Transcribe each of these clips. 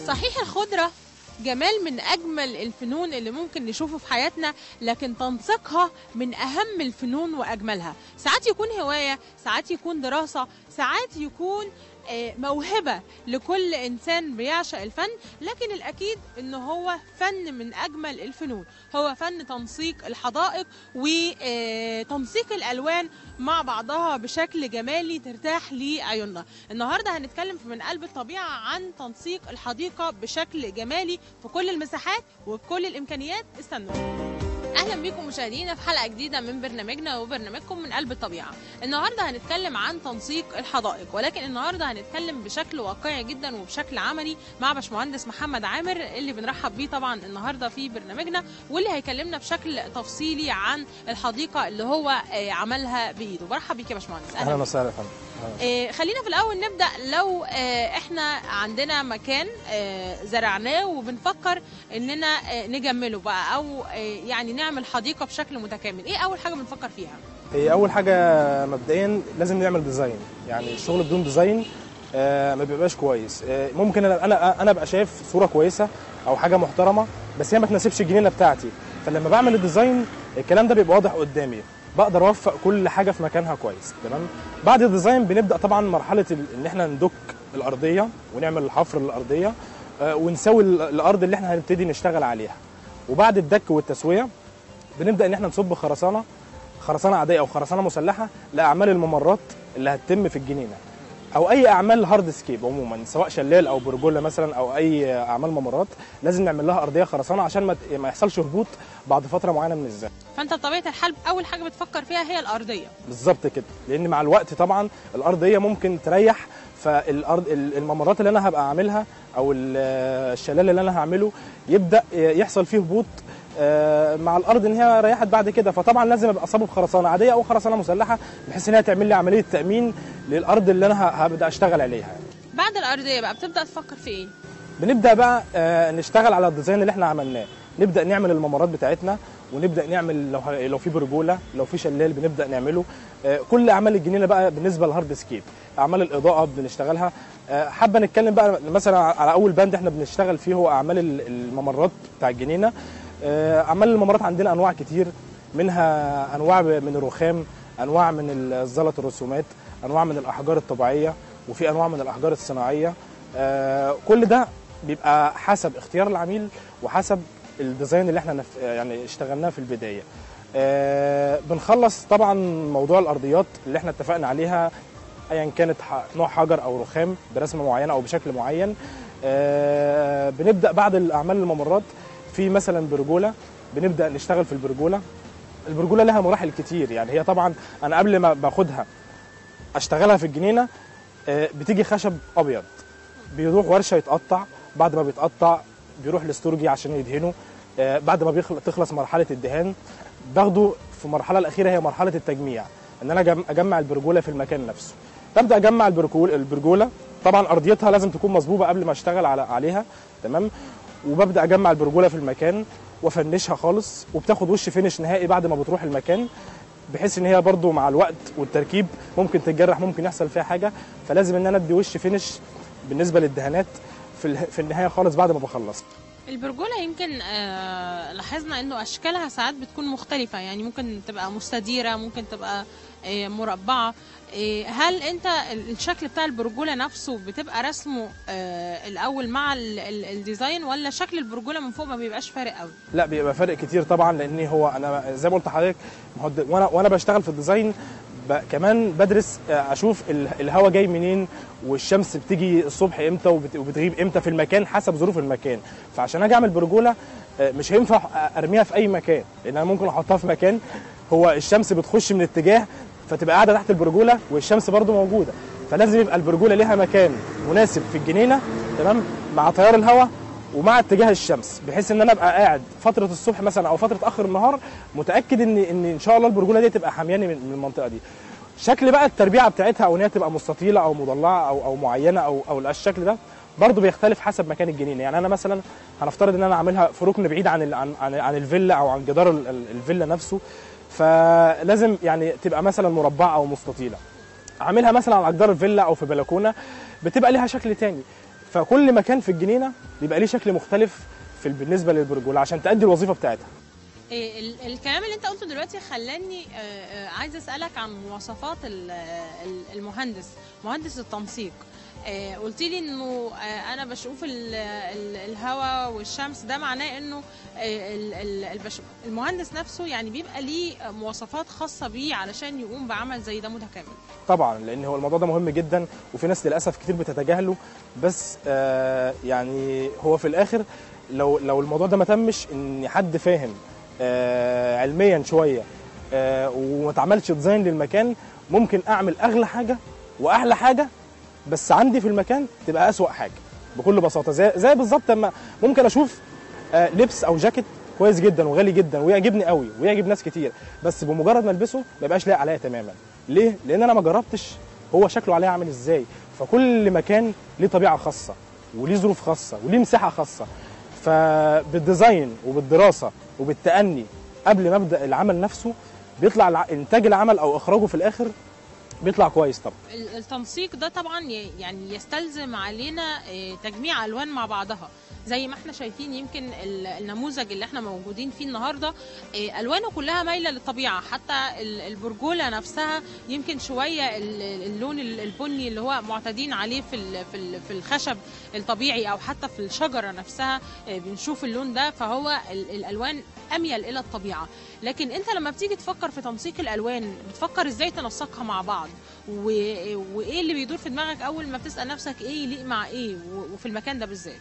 صحيح الخضرة جمال من أجمل الفنون اللي ممكن نشوفه في حياتنا لكن تنسيقها من أهم الفنون وأجملها ساعات يكون هواية ساعات يكون دراسة ساعات يكون آه، موهبة لكل إنسان بيعشق الفن لكن الأكيد إنه هو فن من أجمل الفنون هو فن تنسيق الحدائق وتنسيق الألوان مع بعضها بشكل جمالي ترتاح لعيوننا النهاردة هنتكلم في من قلب الطبيعة عن تنسيق الحديقة بشكل جمالي في كل المساحات وبكل الإمكانيات استنوا اهلا بيكم مشاهدينا في حلقه جديده من برنامجنا وبرنامجكم من قلب الطبيعه النهارده هنتكلم عن تنسيق الحدائق ولكن النهارده هنتكلم بشكل واقعي جدا وبشكل عملي مع باشمهندس محمد عامر اللي بنرحب بيه طبعا النهارده في برنامجنا واللي هيكلمنا بشكل تفصيلي عن الحديقه اللي هو آه، عملها بايده برحب بيك يا باشمهندس اهلا بيك. وسهلا يا فندم أهلاً. آه، خلينا في الاول نبدا لو آه، احنا عندنا مكان آه، زرعناه وبنفكر اننا آه، نجمله بقى او آه، يعني نعمل حديقه بشكل متكامل ايه اول حاجه بنفكر فيها هي اول حاجه مبدئيا لازم نعمل ديزاين يعني الشغل بدون ديزاين آه، ما بيبقاش كويس آه، ممكن انا انا انا ابقى شايف صوره كويسه او حاجه محترمه بس هي ما تناسبش الجنينه بتاعتي فلما بعمل الديزاين الكلام ده بيبقى واضح قدامي بقدر اوفق كل حاجه في مكانها كويس تمام بعد الديزاين بنبدا طبعا مرحله ال- ان احنا ندك الارضيه ونعمل الحفر للارضيه آه، ونسوي ال- الارض اللي احنا هنبتدي نشتغل عليها وبعد الدك والتسويه بنبدا ان احنا نصب خرسانه خرسانه عاديه او خرسانه مسلحه لاعمال الممرات اللي هتتم في الجنينه او اي اعمال هارد سكيب عموما سواء شلال او برجوله مثلا او اي اعمال ممرات لازم نعمل لها ارضيه خرسانه عشان ما ت- ما يحصلش هبوط بعد فتره معينه من الزمن فانت بطبيعه الحال اول حاجه بتفكر فيها هي الارضيه بالظبط كده لان مع الوقت طبعا الارضيه ممكن تريح فالارض ال- الممرات اللي انا هبقى عاملها او ال- الشلال اللي انا هعمله يبدا يحصل فيه هبوط آه، مع الارض ان هي ريحت بعد كده فطبعا لازم ابقى صابب خرسانه عاديه او خرسانه مسلحه بحيث ان هي تعمل لي عمليه تامين للارض اللي انا ه- هبدا اشتغل عليها يعني. بعد الارضيه بقى بتبدا تفكر في ايه بنبدا بقى آه، نشتغل على الديزاين اللي احنا عملناه نبدا نعمل الممرات بتاعتنا ونبدا نعمل لو ه- لو في برجوله لو في شلال بنبدا نعمله آه، كل اعمال الجنينه بقى بالنسبه للهارد سكيب اعمال الاضاءه بنشتغلها آه، حابه نتكلم بقى مثلا على اول بند احنا بنشتغل فيه هو اعمال ال- الممرات بتاع الجنينه آه، اعمال الممرات عندنا انواع كتير منها انواع ب- من الرخام انواع من الزلط الرسومات انواع من الاحجار الطبيعيه وفي انواع من الاحجار الصناعيه آه، كل ده بيبقى حسب اختيار العميل وحسب الديزاين اللي احنا نف... يعني اشتغلناه في البدايه آه، بنخلص طبعا موضوع الارضيات اللي احنا اتفقنا عليها ايا كانت ح- نوع حجر او رخام برسمه معينه او بشكل معين آه، بنبدا بعد الاعمال الممرات في مثلا برجوله بنبدا نشتغل في البرجوله البرجوله لها مراحل كتير يعني هي طبعا انا قبل ما باخدها اشتغلها في الجنينه آه، بتيجي خشب ابيض بيروح ورشه يتقطع بعد ما بيتقطع بيروح الاستورجي عشان يدهنه آه، بعد ما بيخل- تخلص مرحله الدهان باخده في المرحله الاخيره هي مرحله التجميع ان انا أجم- اجمع البرجوله في المكان نفسه ببدا اجمع البرجول البرجوله طبعا ارضيتها لازم تكون مظبوطه قبل ما اشتغل على عليها تمام وببدا اجمع البرجوله في المكان وافنشها خالص وبتاخد وش فينش نهائي بعد ما بتروح المكان بحيث ان هي برضو مع الوقت والتركيب ممكن تتجرح ممكن يحصل فيها حاجه فلازم ان انا ادي وش فينش بالنسبه للدهانات في اله- في النهايه خالص بعد ما بخلص البرجوله يمكن آه لاحظنا انه اشكالها ساعات بتكون مختلفه يعني ممكن تبقى مستديره ممكن تبقى آه مربعه آه هل انت ال- الشكل بتاع البرجوله نفسه بتبقى رسمه آه الاول مع ال- ال- الديزاين ولا شكل البرجوله من فوق ما بيبقاش فارق قوي لا بيبقى فرق كتير طبعا لان هو انا زي ما قلت لحضرتك ما هو الد- وانا وانا بشتغل في الديزاين ب... كمان بدرس آه، اشوف ال- الهواء جاي منين والشمس بتيجي الصبح امتى وبت... وبتغيب امتى في المكان حسب ظروف المكان فعشان اجي اعمل برجوله آه، مش هينفع ارميها في اي مكان لان انا ممكن احطها في مكان هو الشمس بتخش من اتجاه فتبقى قاعده تحت البرجوله والشمس برضو موجوده فلازم يبقى البرجوله ليها مكان مناسب في الجنينه تمام مع تيار الهواء ومع اتجاه الشمس بحيث ان انا ابقى قاعد فتره الصبح مثلا او فتره اخر النهار متاكد ان ان ان شاء الله البرجوله دي تبقى حامياني من من المنطقه دي شكل بقى التربيعه بتاعتها او ان هي تبقى مستطيله او مضلعه او او معينه او او الشكل ده برضه بيختلف حسب مكان الجنينه يعني انا مثلا هنفترض ان انا عاملها في ركن بعيد عن ال- عن عن, عن الفيلا او عن جدار ال- ال- الفيلا نفسه فلازم يعني تبقى مثلا مربعه او مستطيله عاملها مثلا على جدار الفيلا او في بلكونه بتبقى ليها شكل تاني فكل مكان في الجنينه بيبقى ليه شكل مختلف في بالنسبه للبرجوله عشان تأدي الوظيفه بتاعتها إيه، ال- الكلام اللي انت قلته دلوقتي خلاني آه، آه، عايزه اسالك عن مواصفات ال- ال- المهندس مهندس التنسيق آه، قلت لي انه آه، انا بشوف ال- ال- الهواء والشمس ده معناه انه آه، ال- ال- البش- المهندس نفسه يعني بيبقى ليه مواصفات خاصه بيه علشان يقوم بعمل زي ده متكامل طبعا لان هو الموضوع ده مهم جدا وفي ناس للاسف كتير بتتجاهله بس آه يعني هو في الاخر لو لو الموضوع ده ما تمش ان حد فاهم آه علميا شويه آه وما اتعملش ديزاين للمكان ممكن اعمل اغلى حاجه واحلى حاجه بس عندي في المكان تبقى اسوأ حاجه بكل بساطه زي زي بالظبط لما ممكن اشوف آه لبس او جاكيت كويس جدا وغالي جدا ويعجبني قوي ويعجب ناس كتير بس بمجرد ما البسه ما يبقاش لايق عليا تماما ليه لان انا ما جربتش هو شكله عليه عامل ازاي فكل مكان ليه طبيعه خاصه وليه ظروف خاصه وليه مساحه خاصه فبالديزاين وبالدراسه وبالتأني قبل ما ابدا العمل نفسه بيطلع الع- انتاج العمل او اخراجه في الاخر بيطلع كويس طبعا ال- التنسيق ده طبعا ي- يعني يستلزم علينا آه، تجميع الوان مع بعضها زي ما احنا شايفين يمكن ال- النموذج اللي احنا موجودين فيه النهارده آه، الوانه كلها مايله للطبيعه حتى ال- البرجوله نفسها يمكن شويه ال- اللون ال- البني اللي هو معتادين عليه في ال- في ال- في الخشب الطبيعي او حتى في الشجره نفسها آه، بنشوف اللون ده فهو ال- الالوان اميل الى الطبيعه لكن انت لما بتيجي تفكر في تنسيق الالوان بتفكر ازاي تنسقها مع بعض و... وايه اللي بيدور في دماغك اول ما بتسال نفسك ايه يليق مع ايه و... وفي المكان ده بالذات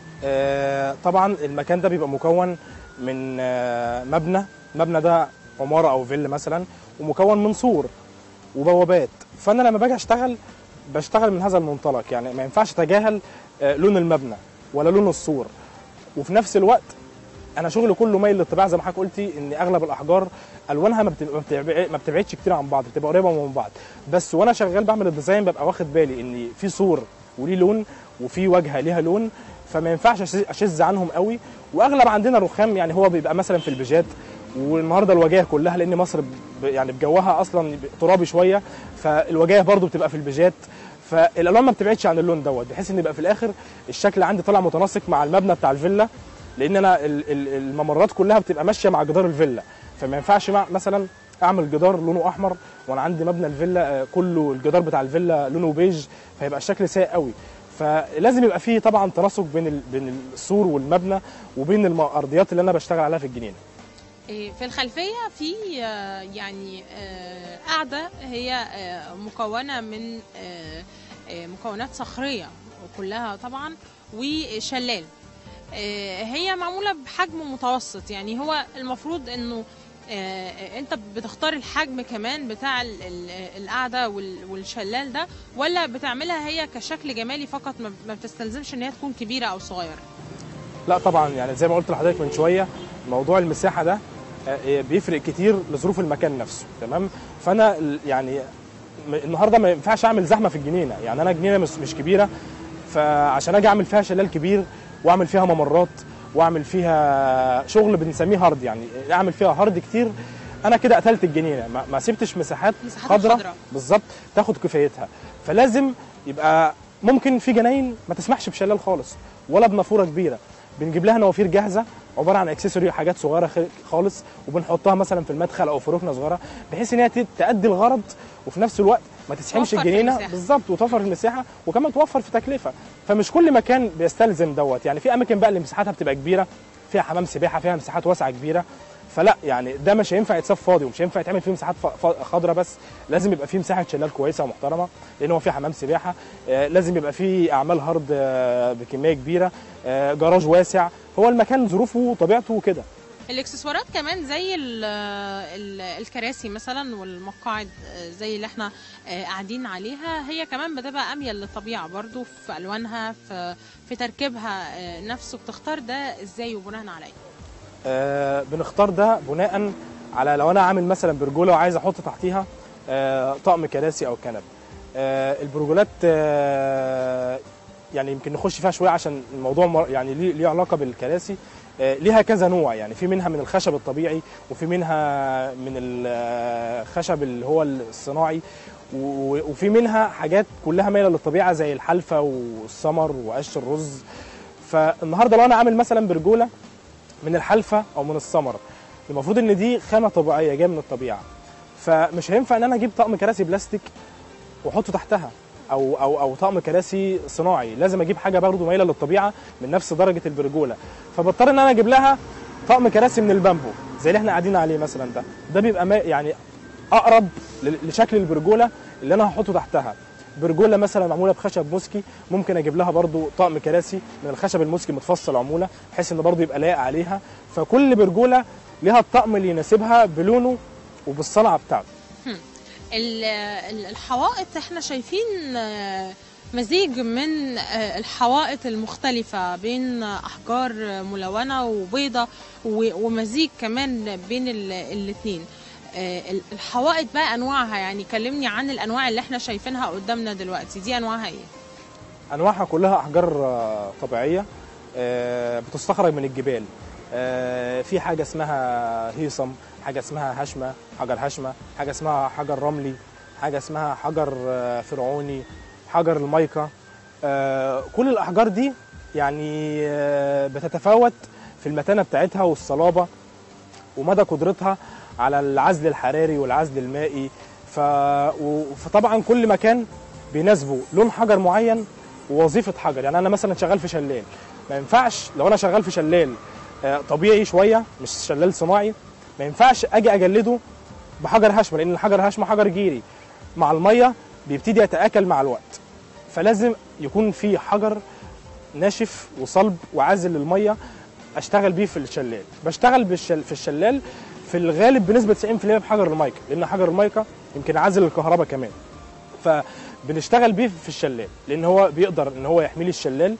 آه، طبعا المكان ده بيبقى مكون من آه، مبنى المبنى ده عماره او فيلا مثلا ومكون من سور وبوابات فانا لما باجي اشتغل بشتغل من هذا المنطلق يعني ما ينفعش اتجاهل آه، لون المبنى ولا لون السور وفي نفس الوقت انا شغلي كله مايل للطبيعه زي ما حضرتك قلتي ان اغلب الاحجار الوانها ما بتبقى- ما بتبع- ما بتبعدش كتير عن بعض بتبقى قريبه من بعض بس وانا شغال بعمل الديزاين ببقى واخد بالي ان في سور وليه لون وفي واجهه ليها لون فما ينفعش أش- اشذ عنهم قوي واغلب عندنا الرخام يعني هو بيبقى مثلا في البيجات والنهارده الواجهه كلها لان مصر ب- يعني بجوها اصلا ترابي شويه فالواجهه برضو بتبقى في البيجات فالالوان ما بتبعدش عن اللون دوت بحيث ان يبقى في الاخر الشكل عندي طالع متناسق مع المبنى بتاع الفيلا لان انا ال- ال- الممرات كلها بتبقى ماشيه مع جدار الفيلا فما ينفعش مع مثلا اعمل جدار لونه احمر وانا عندي مبنى الفيلا آه، كله الجدار بتاع الفيلا لونه بيج فيبقى الشكل سيء قوي فلازم يبقى فيه طبعا تناسق بين ال- بين السور والمبنى وبين الارضيات اللي انا بشتغل عليها في الجنينه إيه، في الخلفيه في آه، يعني آه، قاعده هي آه، مكونه من آه، آه، مكونات صخريه كلها طبعا وشلال آه، هي معموله بحجم متوسط يعني هو المفروض انه آه، انت بتختار الحجم كمان بتاع ال- ال- القعده وال- والشلال ده ولا بتعملها هي كشكل جمالي فقط ما ما بتستلزمش ان هي تكون كبيره او صغيره لا طبعا يعني زي ما قلت لحضرتك من شويه موضوع المساحه ده آه، بيفرق كتير لظروف المكان نفسه تمام فانا ال- يعني م- النهارده ما ينفعش اعمل زحمه في الجنينه يعني انا جنينه مش مش كبيره فعشان اجي اعمل فيها شلال كبير واعمل فيها ممرات واعمل فيها شغل بنسميه هارد يعني اعمل فيها هارد كتير انا كده قتلت الجنينه ما, ما سبتش مساحات مساحات خضراء الخضراء. بالظبط تاخد كفايتها فلازم يبقى ممكن في جناين ما تسمحش بشلال خالص ولا بنافوره كبيره بنجيب لها نوافير جاهزه عباره عن اكسسوري حاجات صغيره خ- خالص وبنحطها مثلا في المدخل او في ركنه صغيره بحيث ان هي ت- تأدي الغرض وفي نفس الوقت ما تسحمش توفر في الجنينه المساحة. بالظبط وتوفر في المساحه وكمان توفر في تكلفه فمش كل مكان بيستلزم دوت يعني في اماكن بقى اللي مساحتها بتبقى كبيره فيها حمام سباحه فيها مساحات واسعه كبيره فلا يعني ده مش هينفع يتساب فاضي ومش هينفع يتعمل فيه مساحات ف- ف- خضراء بس لازم يبقى فيه مساحه شلال كويسه ومحترمه لان هو فيه حمام سباحه آه، لازم يبقى فيه اعمال هارد آه، بكميه كبيره آه، جراج واسع هو المكان ظروفه وطبيعته كده الاكسسوارات كمان زي ال ال الكراسي مثلا والمقاعد آه، زي اللي احنا آه، قاعدين عليها هي كمان بتبقى اميل للطبيعه برضو في الوانها في في تركيبها آه، نفسه بتختار ده ازاي وبناء على ايه آه، بنختار ده بناء على لو انا عامل مثلا برجوله وعايز احط تحتيها آه، طقم كراسي او كنب آه، البرجولات آه، يعني يمكن نخش فيها شويه عشان الموضوع مر- يعني ليه ليه علاقه بالكراسي آه، ليها كذا نوع يعني في منها من الخشب الطبيعي وفي منها من الخشب اللي هو الصناعي و- وفي منها حاجات كلها مايله للطبيعه زي الحلفه والسمر وقش الرز فالنهارده لو انا عامل مثلا برجوله من الحلفه او من السمر المفروض ان دي خامه طبيعيه جايه من الطبيعه فمش هينفع ان انا اجيب طقم كراسي بلاستيك واحطه تحتها او او او طقم كراسي صناعي لازم اجيب حاجه برضه مايله للطبيعه من نفس درجه البرجوله فبضطر ان انا اجيب لها طقم كراسي من البامبو زي اللي احنا قاعدين عليه مثلا ده ده بيبقى ما يعني اقرب ل- لشكل البرجوله اللي انا هحطه تحتها برجوله مثلا معموله بخشب موسكي ممكن اجيب لها برضو طقم كراسي من الخشب الموسكي متفصل عموله بحيث ان برضو يبقى لايق عليها فكل برجوله ليها الطقم اللي يناسبها بلونه وبالصنعه بتاعته ال- ال- الحوائط احنا شايفين آه، مزيج من آه، الحوائط المختلفة بين أحجار ملونة وبيضة و- ومزيج كمان بين ال- الاتنين آه، ال- الحوائط بقى أنواعها يعني كلمني عن الأنواع اللي احنا شايفينها قدامنا دلوقتي دي أنواعها إيه؟ انواعها كلها احجار آه، طبيعيه آه، بتستخرج من الجبال آه، في حاجه اسمها هيصم حاجه اسمها هشمه حجر هشمه حاجه اسمها حجر رملي حاجه اسمها حجر آه، فرعوني حجر المايكا آه، كل الاحجار دي يعني آه، بتتفاوت في المتانه بتاعتها والصلابه ومدى قدرتها على العزل الحراري والعزل المائي ف... و- فطبعا كل مكان بيناسبه لون حجر معين ووظيفه حجر يعني انا مثلا شغال في شلال ما ينفعش لو انا شغال في شلال آه، طبيعي شويه مش شلال صناعي ما ينفعش اجي اجلده بحجر هشمه لان الحجر هشمه حجر جيري مع الميه بيبتدي يتاكل مع الوقت فلازم يكون في حجر ناشف وصلب وعازل للميه اشتغل بيه في الشلال بشتغل بالشل... في الشلال في الغالب بنسبه 90% بحجر المايكا لان حجر المايكا يمكن عازل للكهرباء كمان فبنشتغل بيه في الشلال لان هو بيقدر ان هو يحمي لي الشلال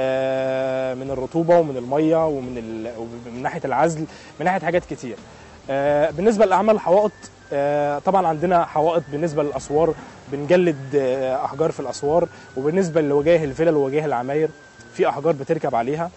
آه، من الرطوبه ومن الميه ومن ال... من ناحيه العزل من ناحيه حاجات كتير آه، بالنسبه لاعمال الحوائط آه، طبعا عندنا حوائط بالنسبه للاسوار بنجلد آه، احجار في الاسوار وبالنسبه لوجاه الفلل ووجاه العماير في احجار بتركب عليها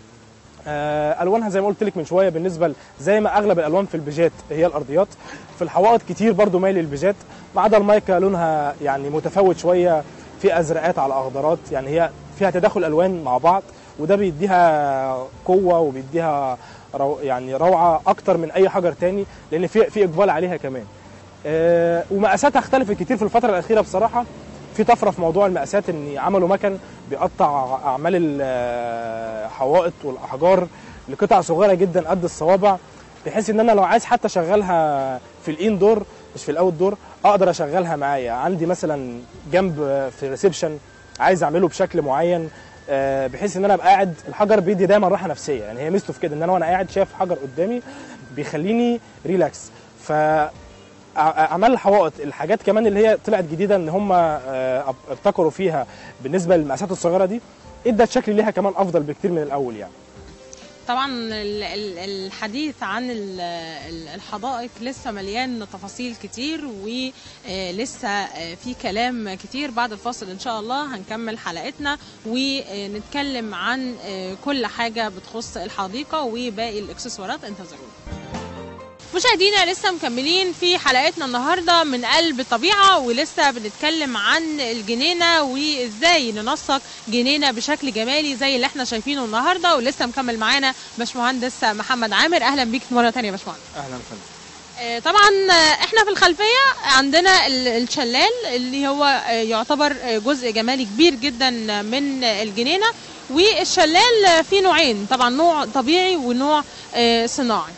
آه، الوانها زي ما قلت لك من شويه بالنسبه ل- زي ما اغلب الالوان في البيجات هي الارضيات في الحوائط كتير برضو مايل للبيجات ما عدا المايكا لونها يعني متفاوت شويه في ازرقات على اخضرات يعني هي فيها تداخل الوان مع بعض وده بيديها قوه وبيديها رو يعني روعه اكتر من اي حجر تاني لان في في اقبال عليها كمان آه، ومقاساتها اختلفت كتير في الفتره الاخيره بصراحه في طفره في موضوع المقاسات ان عملوا مكن بيقطع اعمال الحوائط والاحجار لقطع صغيره جدا قد الصوابع بحيث ان انا لو عايز حتى اشغلها في الان دور مش في الاوت دور اقدر اشغلها معايا عندي مثلا جنب في ريسبشن عايز اعمله بشكل معين آه، بحيث ان انا ابقى قاعد الحجر بيدي دايما راحه نفسيه يعني هي ميزته في كده ان انا وانا قاعد شايف حجر قدامي بيخليني ريلاكس ف اعمال الحوائط الحاجات كمان اللي هي طلعت جديده ان هم آه، ابتكروا فيها بالنسبه للمقاسات الصغيره دي ادت شكل ليها كمان افضل بكتير من الاول يعني طبعا ال- ال- الحديث عن ال- ال- الحدائق لسه مليان تفاصيل كتير ولسه في كلام كتير بعد الفاصل ان شاء الله هنكمل حلقتنا ونتكلم عن آه، كل حاجة بتخص الحديقة وباقي الاكسسوارات انتظرونا مشاهدينا لسه مكملين في حلقتنا النهارده من قلب الطبيعه ولسه بنتكلم عن الجنينه وازاي ننسق جنينه بشكل جمالي زي اللي احنا شايفينه النهارده ولسه مكمل معانا باشمهندس محمد عامر اهلا بيك مره ثانيه يا باشمهندس اهلا فندم آه، طبعا آه، احنا في الخلفيه عندنا ال- الشلال اللي هو آه، يعتبر آه، جزء جمالي كبير جدا من الجنينه والشلال آه، فيه نوعين طبعا نوع طبيعي ونوع آه، صناعي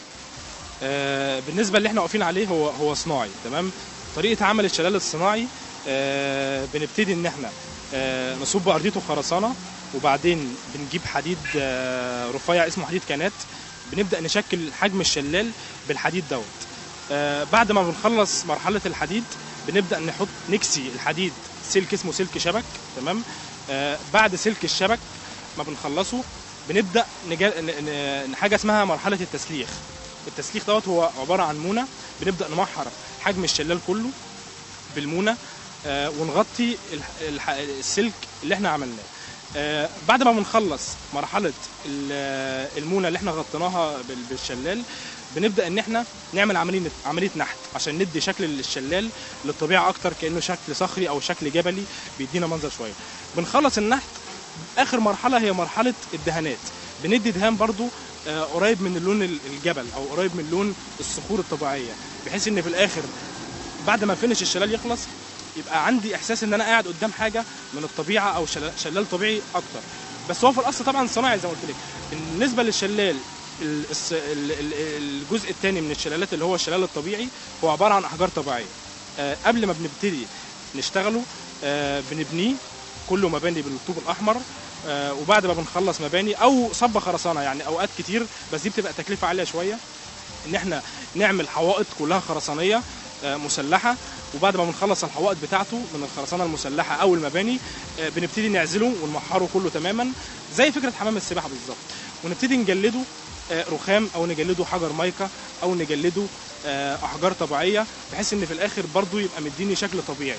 آه، بالنسبه اللي احنا واقفين عليه هو هو صناعي تمام طريقه عمل الشلال الصناعي آه، بنبتدي ان احنا آه، نصب ارضيته خرسانه وبعدين بنجيب حديد آه، رفيع اسمه حديد كانات بنبدا نشكل حجم الشلال بالحديد دوت آه، بعد ما بنخلص مرحله الحديد بنبدا نحط نكسي الحديد سلك اسمه سلك شبك تمام آه، بعد سلك الشبك ما بنخلصه بنبدا نجا... ن- ن- حاجه اسمها مرحله التسليخ التسليخ دوت هو عباره عن مونه بنبدا نمحر حجم الشلال كله بالمونه آه، ونغطي الح- الح- السلك اللي احنا عملناه آه، بعد ما بنخلص مرحله ال- المونه اللي احنا غطيناها بال- بالشلال بنبدا ان احنا نعمل عمليه عمليه نحت عشان ندي شكل الشلال للطبيعه اكتر كانه شكل صخري او شكل جبلي بيدينا منظر شويه بنخلص النحت اخر مرحله هي مرحله الدهانات بندي دهان برضو آه، قريب من اللون ال- الجبل او قريب من لون الصخور الطبيعيه بحيث ان في الاخر بعد ما فينش الشلال يخلص يبقى عندي احساس ان انا قاعد قدام حاجه من الطبيعه او شلال, شلال طبيعي اكتر بس هو في الاصل طبعا صناعي زي ما قلت لك بالنسبه للشلال ال- الس- ال- ال- الجزء الثاني من الشلالات اللي هو الشلال الطبيعي هو عباره عن احجار طبيعيه آه، قبل ما بنبتدي نشتغله آه، بنبنيه كله مباني بالطوب الاحمر آه، وبعد ما بنخلص مباني او صب خرسانه يعني اوقات كتير بس دي بتبقى تكلفه عاليه شويه ان احنا نعمل حوائط كلها خرسانيه آه، مسلحه وبعد ما بنخلص الحوائط بتاعته من الخرسانه المسلحه او المباني آه، بنبتدي نعزله ونمحره كله تماما زي فكره حمام السباحه بالظبط ونبتدي نجلده آه، رخام او نجلده حجر مايكا او نجلده آه، احجار طبيعيه بحيث ان في الاخر برضو يبقى مديني شكل طبيعي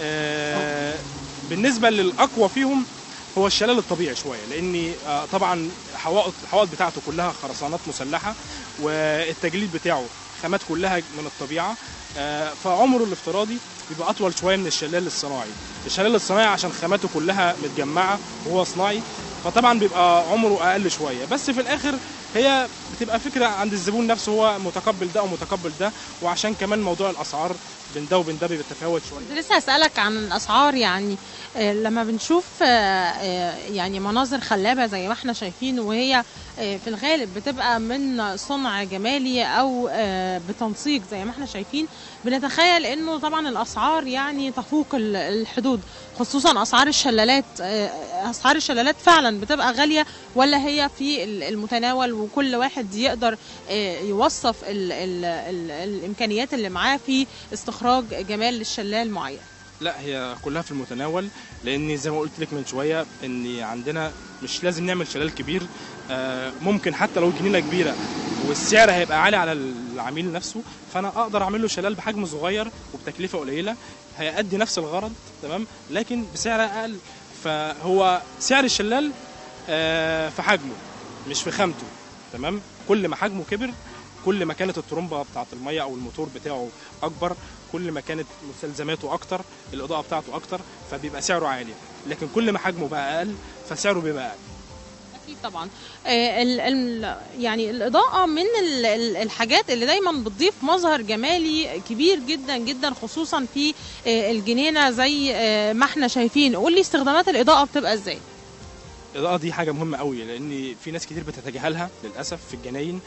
آه، بالنسبه للاقوى فيهم هو الشلال الطبيعي شويه لان آه، طبعا حوائط الحوائط بتاعته كلها خرسانات مسلحه والتجليد بتاعه خامات كلها من الطبيعه آه، فعمره الافتراضي بيبقى اطول شويه من الشلال الصناعي الشلال الصناعي عشان خاماته كلها متجمعه وهو صناعي فطبعا بيبقى عمره اقل شويه بس في الاخر هي بتبقى فكره عند الزبون نفسه هو متقبل ده او متقبل ده وعشان كمان موضوع الاسعار بين ده وبين ده بيتفاوت شويه كنت لسه هسألك عن الأسعار يعني آه، لما بنشوف آه، آه، يعني مناظر خلابة زي ما احنا شايفين وهي آه، في الغالب بتبقى من صنع جمالي أو آه، بتنسيق زي ما احنا شايفين بنتخيل انه طبعا الأسعار يعني تفوق ال- الحدود خصوصا أسعار الشلالات آه، أسعار الشلالات فعلا بتبقى غالية ولا هي في ال- المتناول وكل واحد يقدر آه، يوصف ال ال ال الإمكانيات اللي معاه في استخراج جمال الشلال معين لا هي كلها في المتناول لان زي ما قلت لك من شويه ان عندنا مش لازم نعمل شلال كبير آه، ممكن حتى لو جنينه كبيره والسعر هيبقى عالي على العميل نفسه فانا اقدر اعمل له شلال بحجم صغير وبتكلفه قليله هيأدي نفس الغرض تمام لكن بسعر اقل فهو سعر الشلال آه، في حجمه مش في خامته تمام كل ما حجمه كبر كل ما كانت الترومبه بتاعه الميه او الموتور بتاعه اكبر كل ما كانت مستلزماته اكتر الاضاءه بتاعته اكتر فبيبقى سعره عالي لكن كل ما حجمه بقى اقل فسعره بيبقى اقل اكيد طبعا آه، ال ال يعني الاضاءه من ال- ال- الحاجات اللي دايما بتضيف مظهر جمالي كبير جدا جدا خصوصا في آه، الجنينه زي آه، ما احنا شايفين قول لي استخدامات الاضاءه بتبقى ازاي الاضاءه دي حاجه مهمه قوي لان في ناس كتير بتتجاهلها للاسف في الجناين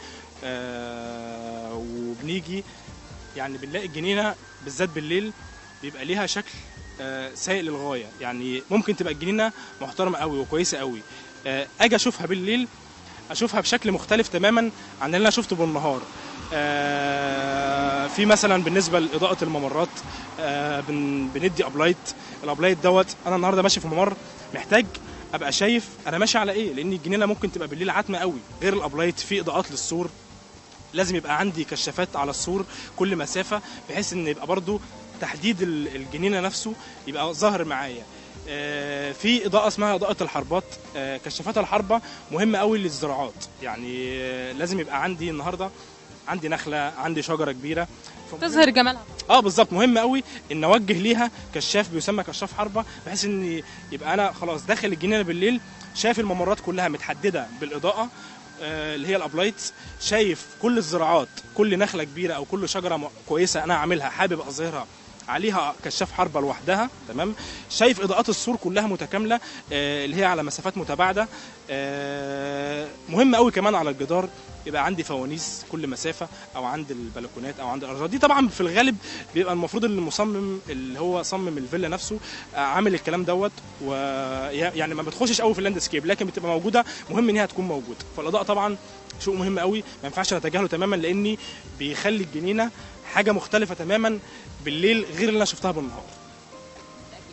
آه وبنيجي يعني بنلاقي الجنينه بالذات بالليل بيبقى ليها شكل آه سيء للغايه يعني ممكن تبقى الجنينه محترمه قوي وكويسه قوي آه اجي اشوفها بالليل اشوفها بشكل مختلف تماما عن اللي انا شفته بالنهار آه، في مثلا بالنسبه لاضاءه الممرات آه، بن- بندي ابلايت الابلايت دوت انا النهارده ماشي في ممر محتاج ابقى شايف انا ماشي على ايه لان الجنينه ممكن تبقى بالليل عتمه قوي غير الابلايت في اضاءات للسور لازم يبقى عندي كشافات على السور كل مسافه بحيث ان يبقى برضو تحديد ال- الجنينه نفسه يبقى ظاهر معايا آه، في اضاءه اسمها اضاءه الحربات آه، كشافات الحربه مهمه قوي للزراعات يعني آه، لازم يبقى عندي النهارده عندي نخله عندي شجره كبيره فمهم- تظهر جمالها اه بالظبط مهم قوي ان اوجه ليها كشاف بيسمى كشاف حربه بحيث ان يبقى انا خلاص داخل الجنينه بالليل شايف الممرات كلها متحدده بالاضاءه آه، اللي هي الابلايتس شايف كل الزراعات كل نخله كبيره او كل شجره م- كويسه انا عاملها حابب اظهرها عليها كشاف حربه لوحدها تمام شايف اضاءات السور كلها متكامله آه، اللي هي على مسافات متباعده آه، مهم قوي كمان على الجدار يبقى عندي فوانيس كل مسافه او عند البلكونات او عند الارضات دي طبعا في الغالب بيبقى المفروض ان المصمم اللي هو صمم الفيلا نفسه آه، عامل الكلام دوت ويعني ما بتخشش قوي في اللاندسكيب لكن بتبقى موجوده مهم ان هي تكون موجوده فالاضاءه طبعا شيء مهم قوي ما ينفعش نتجاهله تماما لاني بيخلي الجنينه حاجه مختلفه تماما بالليل غير اللي انا شفتها بالنهار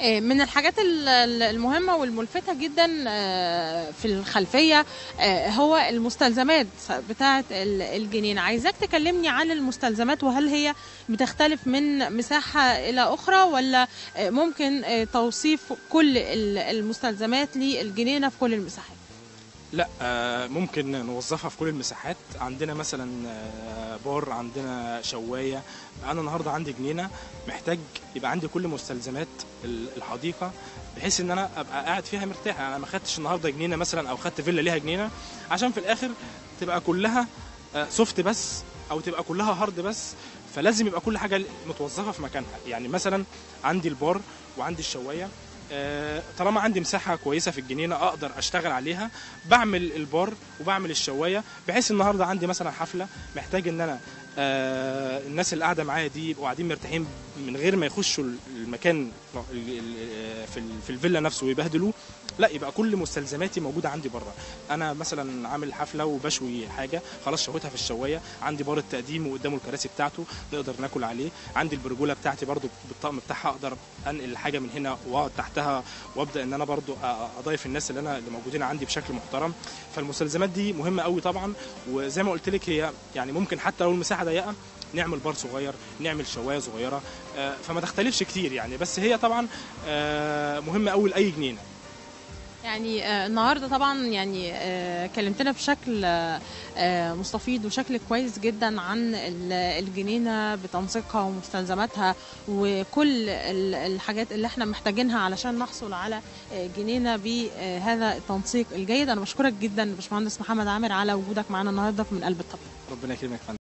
آه، من الحاجات ال- ال- المهمة والملفتة جدا آه، في الخلفية آه، هو المستلزمات بتاعة ال- الجنينة عايزاك تكلمني عن المستلزمات وهل هي بتختلف من مساحة إلى أخرى ولا آه، ممكن آه، توصيف كل ال- المستلزمات للجنينة في كل المساحات لا آه، ممكن نوظفها في كل المساحات عندنا مثلا آه، بار عندنا شوايه انا النهارده عندي جنينه محتاج يبقى عندي كل مستلزمات ال- الحديقه بحيث ان انا ابقى قاعد فيها مرتاح يعني انا ما خدتش النهارده جنينه مثلا او خدت فيلا ليها جنينه عشان في الاخر تبقى كلها آه، سوفت بس او تبقى كلها هارد بس فلازم يبقى كل حاجه متوظفه في مكانها يعني مثلا عندي البار وعندي الشوايه آه، طالما عندي مساحه كويسه في الجنينه اقدر اشتغل عليها بعمل البار وبعمل الشوايه بحيث النهارده عندي مثلا حفله محتاج ان انا آه، الناس اللي قاعده معايا دي يبقوا قاعدين مرتاحين من غير ما يخشوا المكان ال- ال- في ال- في الفيلا نفسه ويبهدلوه لا يبقى كل مستلزماتي موجوده عندي بره انا مثلا عامل حفله وبشوي حاجه خلاص شويتها في الشوايه عندي بار التقديم وقدامه الكراسي بتاعته نقدر ناكل عليه عندي البرجوله بتاعتي برضو بالطقم بتاعها اقدر انقل الحاجه من هنا واقعد تحتها وابدا ان انا برضو أ- اضيف الناس اللي انا اللي موجودين عندي بشكل محترم فالمستلزمات دي مهمه قوي طبعا وزي ما قلت لك هي يعني ممكن حتى لو المساحه ضيقه نعمل بار صغير نعمل شوايه صغيره آه، فما تختلفش كتير يعني بس هي طبعا آه، مهمه قوي لاي جنينه يعني آه، النهارده طبعا يعني آه، كلمتنا بشكل آه، آه، مستفيض وشكل كويس جدا عن ال- الجنينه بتنسيقها ومستلزماتها وكل ال- الحاجات اللي احنا محتاجينها علشان نحصل على آه، جنينه بهذا التنسيق الجيد انا بشكرك جدا باشمهندس محمد عامر على وجودك معانا النهارده في من قلب الطبيعه ربنا يكرمك يا فندم